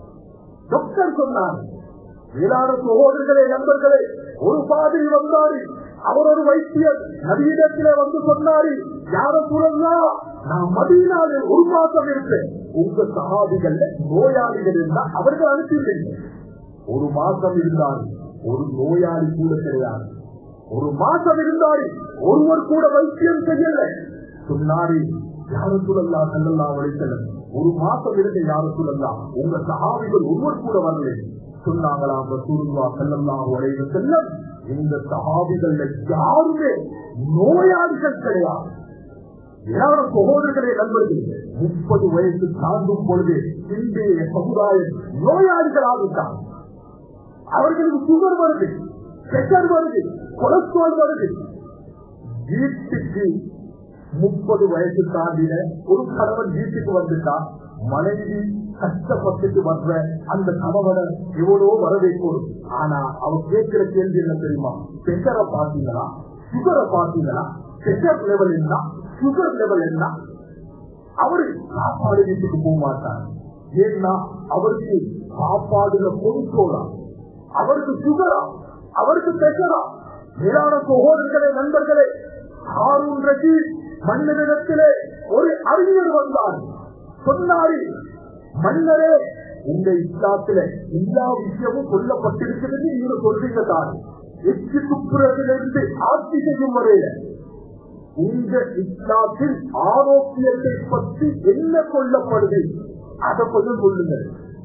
டாக்டர் சொன்னார் வேளாண் சகோதரர்களே நண்பர்களே ஒரு பாதிரி வந்தாரு அவர் ஒரு வைத்தியர் நவீனத்திலே வந்து சொன்னாரு யார சூழல்லா நான் மதியனாலே ஒரு மாசம் இருப்பேன் உங்க சகாதிகள் நோயாளிகள் இருந்தா அவர்கள் அனுப்பிவிட்டீங்க ஒரு மாசம் இருந்தாரு ஒரு நோயாளி கூட கிடையாது ஒரு மாசம் இருந்தாரு ஒருவர் கூட வைத்தியம் செய்யல சொன்னாரு யார சூழல்லா செல்லல்லா வழித்தலம் ஒரு மாசம் இருந்த யார சூழல்லா உங்க சகாவிகள் ஒருவர் கூட வரல சொன்னாங்களாம் ரசூலுல்லா ஸல்லல்லாஹு அலைஹி வஸல்லம் இந்த சஹாபிகள் யாருமே நோயாளிகள் கிடையாது யாரும் சகோதரர்களே நண்பர்கள் முப்பது வயசு தாண்டும் பொழுது இன்றைய சமுதாயம் நோயாளிகளாகிட்டார் அவர்களுக்கு சுகர் வருது பிரஷர் வருது கொலஸ்ட்ரால் வருது வீட்டுக்கு முப்பது வயசு தாண்டின ஒரு கணவன் வீட்டுக்கு வந்துட்டா மனைவி கஷ்டப்பட்டுட்டு வர்ற அந்த கணவனை எவ்வளவோ வரவேற்கணும் ஆனா அவ கேட்கிற கேள்வி என்ன தெரியுமா பிரஷரை பாத்தீங்களா சுகரை பாத்தீங்களா பிரஷர் லெவல் என்ன சுகர் லெவல் என்ன அவரு சாப்பாடு வீட்டுக்கு போக மாட்டார் ஏன்னா அவருக்கு சாப்பாடுல பொருட்கோளா அவருக்கு சுகரா அவருக்கு பிரஷரா மேலான சகோதரர்களே நண்பர்களே ஹாரூன் ரஷீத் மன்னரிடத்திலே ஒரு அறிஞர் வந்தார் சொன்னாரு மன்னரே உங்க இஸ்லாத்துல எல்லா விஷயமும் சொல்லப்பட்டிருக்கிறது நீங்க சொல்றீங்க தான் எச்சு துப்புரத்திலிருந்து ஆட்சி செய்யும் வரையில உங்க இஸ்லாத்தில் ஆரோக்கியத்தை பற்றி என்ன சொல்லப்படுது அதை கொஞ்சம் சொல்லுங்க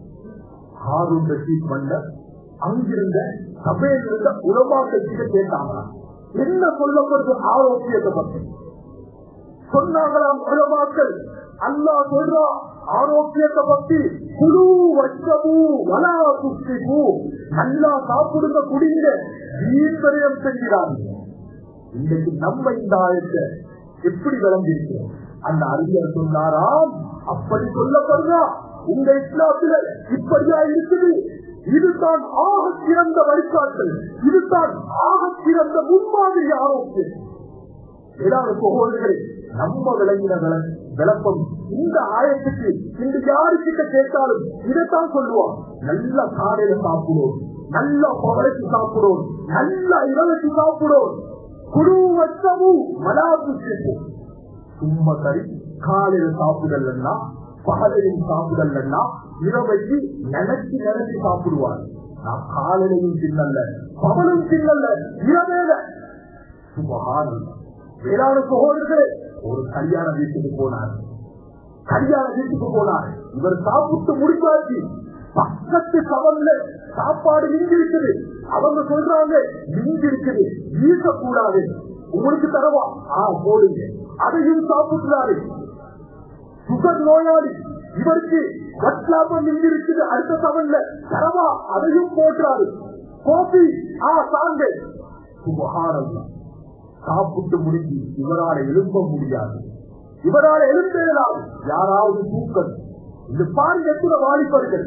ஹாரூன் ரஷீத் மன்னர் அங்கிருந்த சபையில் இருந்த உலமாக்கத்திட்ட கேட்டாங்க என்ன சொல்லப்படுது ஆரோக்கியத்தை பற்றி சொன்னாங்களாம் உலமாக்கள் அல்லா சொல்றா ஆரோக்கியத்தை பத்தி குழு வச்சமு வலா குஸ்திபு நல்லா சாப்பிடுங்க குடிங்க வீண்வரியம் செஞ்சிடாங்க இன்றைக்கு நம்ம இந்த ஆயத்தை எப்படி விளங்கியிருக்கிறோம் அந்த அறிஞர் சொன்னாராம் அப்படி சொல்லப்படுறா உங்க இஸ்லாத்துல இப்படியா இருக்குது இதுதான் ஆக சிறந்த வழிகாட்டல் இதுதான் ஆக சிறந்த முன்மாதிரி ஆரோக்கியம் ஏதாவது சகோதரர்களே நம்ம விளங்கின விள- விளக்கம் இந்த ஆயத்துக்கு இந்த யாருக்கிட்ட கேட்டாலும் இதைத்தான் சொல்லுவான் நல்ல காலையில சாப்பிடுவோம் நல்ல பவளைக்கு சாப்பிடுவோம் நல்ல இரவுக்கு சாப்பிடுவோம் குழு வச்சமும் மலாபு சேர்ப்போம் சும்மா சரி காலையில சாப்பிடலன்னா பகலையும் சாப்பிடலன்னா இரவைக்கு நினைச்சு நினைச்சு சாப்பிடுவார் நான் காலையிலையும் தின்னல்ல பகலும் தின்னல்ல இரவேல சுபகாரம் வேளாண் சகோதரர்களே ஒரு கல்யாண வீட்டுக்கு போனார் கல்யாண வீட்டுக்கு போனார் இவர் சாப்பிட்டு முடிச்சாச்சு பக்கத்து சவன்ல சாப்பாடு மிஞ்சி இருக்குது அவங்க சொல்றாங்க மிஞ்சி இருக்குது வீசக்கூடாது உங்களுக்கு தரவா ஆ போடுங்க அதையும் சாப்பிட்டுறாரு சுகர் நோயாளி இவருக்கு கட்லாபம் மிஞ்சி இருக்குது அடுத்த சவன்ல தரவா அதையும் போட்டுறாரு கோபி ஆ சாங்க சுபகாரம் சாப்பிட்டு முடிஞ்சு இவரால் எழும்ப முடியாது இவரால் எழுந்தேறாது யாராவது தூக்கம் இந்த பாருங்க எத்தனை வாலிபர்கள்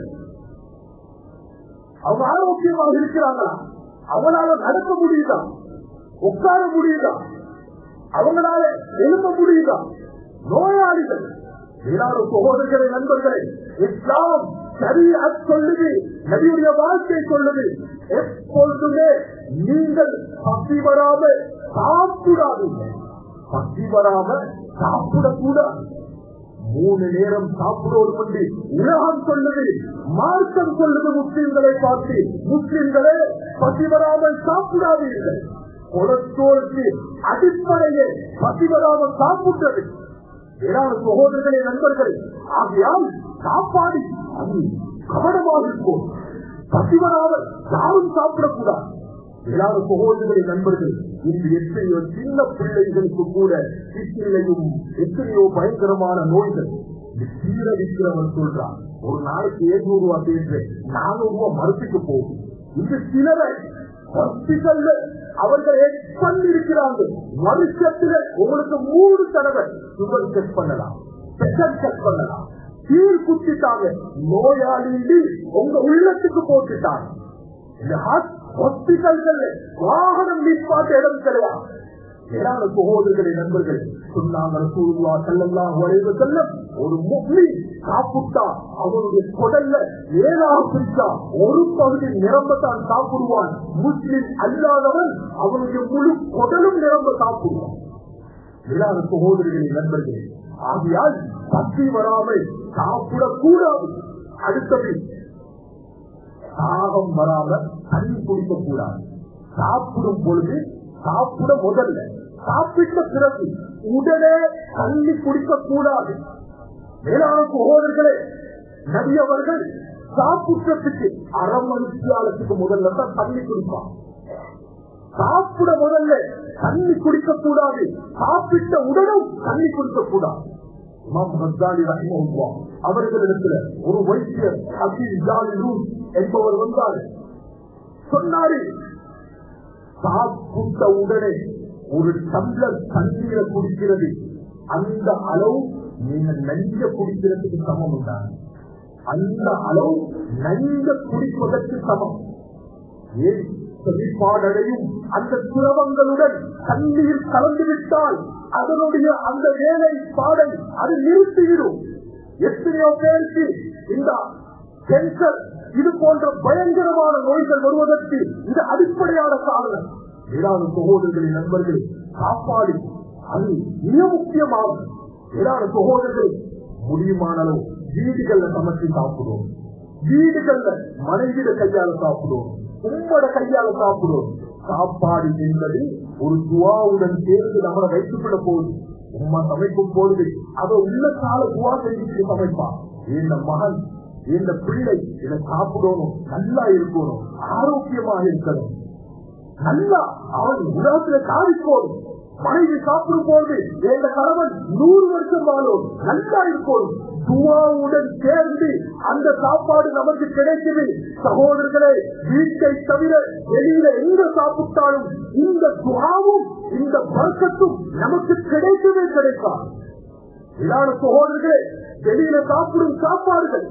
அவங்க ஆரோக்கியமாக இருக்கிறாங்களா அவங்களால நடக்க முடியுதா உட்கார முடியுதா அவங்களால எழும்ப முடியுதா நோயாளிகள் வேளாண் சகோதரர்களை நண்பர்களே இஸ்லாம் சரியா சொல்லுது நபியுடைய வாழ்க்கை சொல்லுது எப்பொழுதுமே நீங்கள் பசி வராம சாப்பிடாதீங்க பசி வராம சாப்பிடக்கூடாது மூணு நேரம் சாப்பிடுவது கொண்டு உலகம் சொல்லுது மார்க்கம் சொல்லுது முஸ்லிம்களை பார்த்து முஸ்லிம்களே பசி வராமல் சாப்பிடாதீர்கள் கொலஸ்ட்ரோலுக்கு அடிப்படையே பசி வராமல் சாப்பிட்டது ஏதாவது சகோதரர்களே நண்பர்களே ஆகையால் சாப்பாடு அது கவனமாக இருக்கும் பசி வராமல் யாரும் சாப்பிடக்கூடாது ஏதாவது சகோதரர்களை நண்பர்கள் இன்று எத்தனையோ சின்ன பிள்ளைகளுக்கு கூட சிற்றிலையும் எத்தனையோ பயங்கரமான நோய்கள் இந்த சீர விற்கிறவன் சொல்றான் ஒரு நாளைக்கு ஏழ்நூறு ரூபாய் பேசுறேன் நானூறு ரூபாய் மருத்துக்கு போகும் இந்த சிலரை ஹாஸ்பிட்டல்ல அவர்கள் எக்ஸ்பண்ட் இருக்கிறாங்க வருஷத்துல உங்களுக்கு மூணு தடவை சுகர் செக் பண்ணலாம் பிரஷர் செக் பண்ணலாம் சீர் குத்திட்டாங்க நோயாளி உங்க உள்ளத்துக்கு போட்டுட்டாங்க இந்த ஹாஸ்பிட்டல்கள் வாகனம் நிற்பாட்ட இடம் கிடையாது ஏராள சகோதரர்களை நண்பர்கள் சொன்னாங்க ரசூலுல்லாஹ் ஸல்லல்லாஹு அலைஹி வஸல்லம் ஒரு முஸ்லிம் சாப்பிட்டா அவனுடைய குடல்ல ஏழாக பிரிச்சா ஒரு பகுதி நிரம்பத்தான் சாப்பிடுவான் முஸ்லிம் அல்லாதவன் அவனுடைய முழு குடலும் நிரம்ப சாப்பிடுவான் ஏராள சகோதரர்களின் நண்பர்கள் ஆகையால் பசி வராமல் சாப்பிடக்கூடாது அடுத்தது தாகம் வராம தண்ணி குடிக்க கூடாது சாப்பிடும் பொழுது சாப்பிட முதல்ல சாப்பிட்ட பிறகு உடனே தண்ணி குடிக்க கூடாது மேலான சகோதரர்களே நபியவர்கள் சாப்பிட்டதுக்கு அரை மணித்தியாலத்துக்கு முதல்ல தான் தண்ணி குடிப்பான் சாப்பிட முதல்ல தண்ணி குடிக்க கூடாது சாப்பிட்ட உடனும் தண்ணி குடிக்க கூடாது இமாம் ஹஸ்தாலி ரஹிமஹுல்லா அவர்களிடத்துல ஒரு வைத்தியர் அசீல் ஜாலிலூன் என்பவர் வந்தார் சொன்னாரு சாப்பிட்ட உடனே ஒரு டம்ளர் தண்ணீரை குடிக்கிறது அந்த அளவு நீங்க நஞ்ச குடிக்கிறதுக்கு சமம் உண்டாங்க அந்த அளவு நஞ்ச குடிப்பதற்கு சமம் ஏன் செழிப்பாடடையும் அந்த திரவங்களுடன் தண்ணீர் கலந்துவிட்டால் அதனுடைய அந்த வேலை பாடை அது நிறுத்திவிடும் எத்தனையோ பேருக்கு இந்த கேன்சர் இது போன்ற பயங்கரமான நோய்கள் வருவதற்கு இது அடிப்படையான காரணம் ஏதாவது சகோதரர்களின் நண்பர்கள் சாப்பாடு அது மிக முக்கியமாகும் ஏதாவது சகோதரர்கள் முடியுமான அளவு வீடுகள்ல சமைச்சு சாப்பிடுவோம் வீடுகள்ல மனைவிட கையால சாப்பிடுவோம் உம்மோட கையால சாப்பிடுவோம் சாப்பாடு என்பது ஒரு துவாவுடன் சேர்ந்து நம்மளை வைத்துக் கொள்ள போகுது உம்மா சமைக்கும் பொழுது அதை உள்ளத்தால துவா செஞ்சுட்டு சமைப்பான் இந்த மகன் இந்த பிள்ளை இதை சாப்பிடணும் நல்லா இருக்கணும் ஆரோக்கியமாக இருக்கணும் நல்லா அவன் உலகத்துல காவிக்கோடும் மனைவி சாப்பிடும் போது எந்த கணவன் நூறு வருஷம் வாழும் நல்லா இருக்கணும் துவாவுடன் சேர்ந்து அந்த சாப்பாடு நமக்கு கிடைக்குது சகோதரர்களே வீட்டை தவிர வெளியில எங்க சாப்பிட்டாலும் இந்த துவாவும் இந்த வர்க்கத்தும் நமக்கு கிடைக்கவே கிடைக்காது இதான சகோதரர்களே வெளியில சாப்பிடும் சாப்பாடுகள்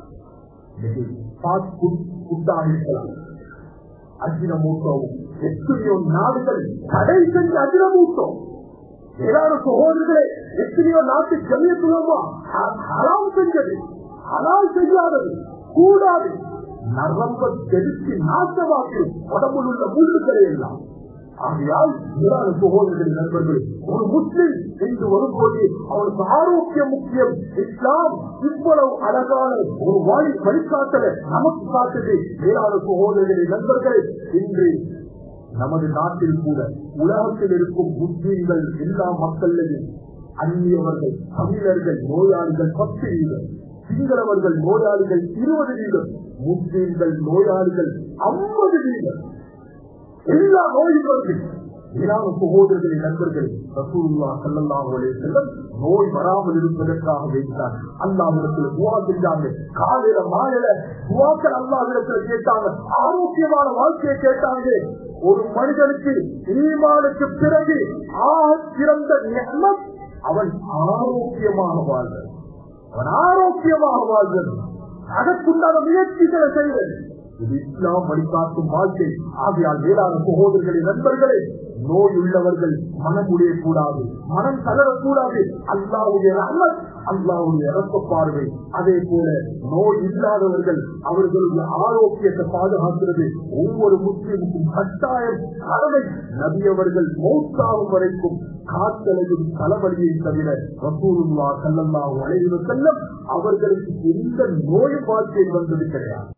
ஃபாஸ்ட் ஃபுட் ஃபுட்டாக இருக்கலாம் அஜினமூட்டவும் எத்தனையோ நாடுகள் தடை செஞ்ச அஜினமூட்டம் எல்லாரும் சகோதரர்களே எத்தனையோ நாட்டு ஜமியத்துலமா ஹராம் செஞ்சது ஹலால் செய்யாதது கூடாது நரம்ப தெளித்து நாசமாக்கி உடம்புல உள்ள முள்ளுகளை எல்லாம் ஆகையால் இரான சகோதரர்கள் நண்பர்கள் ஒரு முஸ்லிம் என்று வரும்போது அவனுக்கு ஆரோக்கியம் முக்கியம் இஸ்லாம் இவ்வளவு அழகான ஒரு வாழி வழிகாட்டல நமக்கு காட்டுது மேலான சகோதரர்களின் நண்பர்கள் இன்று நமது நாட்டில் கூட உலகத்தில் இருக்கும் முஸ்லீம்கள் எல்லா மக்களையும் அந்நியவர்கள் தமிழர்கள் நோயாளிகள் பத்து வீதம் சிங்களவர்கள் நோயாளிகள் இருபது வீதம் முஸ்லீம்கள் நோயாளிகள் ஐம்பது வீதம் எல்லா நோய்களும் இரான சகோதரர்களின் நண்பர்கள் ரசூல்லா சல்லல்லாஹு அலைஹி வஸல்லம் நோய் வராமல் இருப்பதற்காக வேண்டார் அல்லாஹ்விடத்தில் துவா செஞ்சாங்க காலையில மாலையில துவாக்கள் அல்லாஹ்விடத்துல கேட்டாங்க ஆரோக்கியமான வாழ்க்கையை கேட்டாங்க ஒரு மனிதனுக்கு ஈமானுக்கு பிறகு ஆக சிறந்த நியமத் அவன் ஆரோக்கியமாக வாழ்வது அவன் ஆரோக்கியமாக வாழ்வது அதற்குண்டான முயற்சிகளை செய்வது இது இஸ்லாம் வழிகாட்டும் வாழ்க்கை ஆகையால் வேளாண் சகோதரர்களின் நண்பர்களே நோய் உள்ளவர்கள் மனம் உடையக்கூடாது மனம் தளரக்கூடாது அல்லாவுடைய அல்ல அல்லாவுடைய இறக்க பார்வை அதே போல நோய் இல்லாதவர்கள் அவர்களுடைய ஆரோக்கியத்தை பாதுகாக்கிறது ஒவ்வொரு முஸ்லிமுக்கும் கட்டாயம் கடமை நபியவர்கள் மௌத்தாகும் வரைக்கும் காத்தலையும் தலைவலியை தவிர ரசூலுல்லா கல்லல்லா உழைவு செல்லம் அவர்களுக்கு எந்த நோய் வாழ்க்கை வந்தது கிடையாது